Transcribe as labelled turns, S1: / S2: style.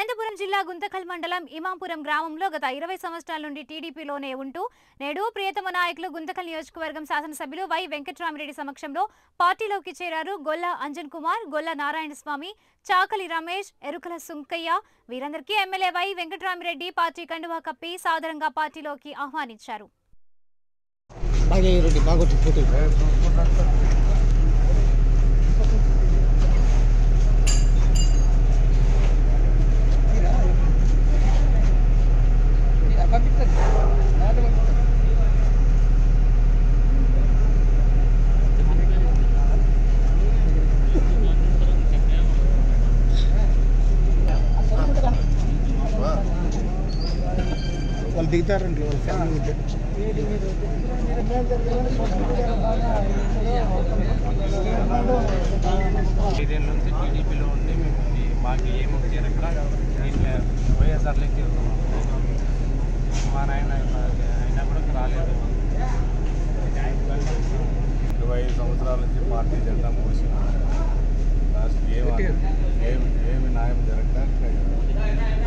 S1: అనంతపురం జిల్లా గుంతకల్ మండలం ఇమాంపురం గ్రామంలో గత ఇరవై సంవత్సరాల నుండి టీడీపీలోనే ఉంటూ నేడు ప్రియతమ నాయకులు గుంతకల్ నియోజకవర్గం శాసనసభ్యులు వై వెంకట్రామిరెడ్డి సమక్షంలో పార్టీలోకి చేరారు గొల్ల అంజన్ కుమార్ గొల్ల నారాయణ స్వామి చాకలి రమేష్ ఎరుకల సుంకయ్య వీరందరికీ ఎమ్మెల్యే వై వెంకట్రామిరెడ్డి పార్టీ కండువా కప్పి సాదరంగా పార్టీలోకి ఆహ్వానించారు
S2: బాగా రెడ్డి బాగా ఫోటో వాళ్ళు దిగుతారండి వాళ్ళ ఫ్యామిలీ ఉంటే
S3: ఐదేళ్ళ నుంచి టీడీపీలో ఉండి మేము ఈ మాకు ఏమి తీరక దీంట్లో వైఎస్ఆర్లోకి వెళ్తున్నాం మా నాయన అయినా కూడా రాలేదు
S4: ఇరవై ఐదు సంవత్సరాల నుంచి పార్టీ జెండా మోసింది లాస్ట్ ఏమి ఏమి ఏమి న్యాయం జరగక